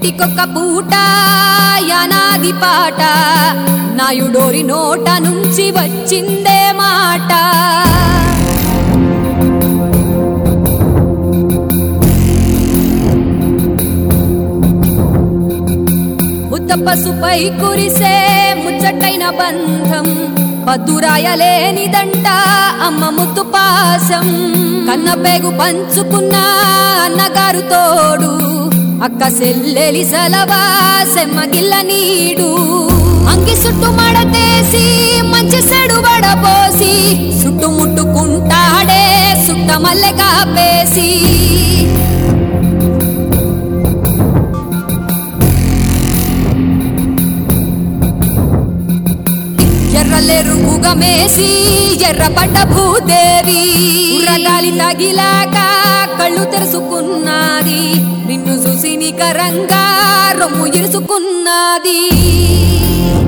ఏటికొక్క పూట యానాది పాట నాయుడోరి నోట నుంచి వచ్చిందే మాట ముద్ద పసుపై కురిసే ముచ్చటైన బంధం పద్దురాయలేనిదంట అమ్మ ముద్దు పాసం కన్న పేగు పంచుకున్న అన్నగారు తోడు అక్క సెల్లెలి సలవా సెమ్మగిల్ల నీడు అంగి సుట్టు మడతేసి మంచి సెడు వడపోసి చుట్టుముట్టుకుంటాడే సుట్ట మల్లె కాపేసి ఎర్రలెరుగుగా మేసి ఎర్రపడ్డ భూదేవి ఉర్రగాలి తగిలాక కళ్ళు తెరుచుకున్నది నిన్ను చూసి నికరంగా రొమ్ము ఇరుచుకున్నది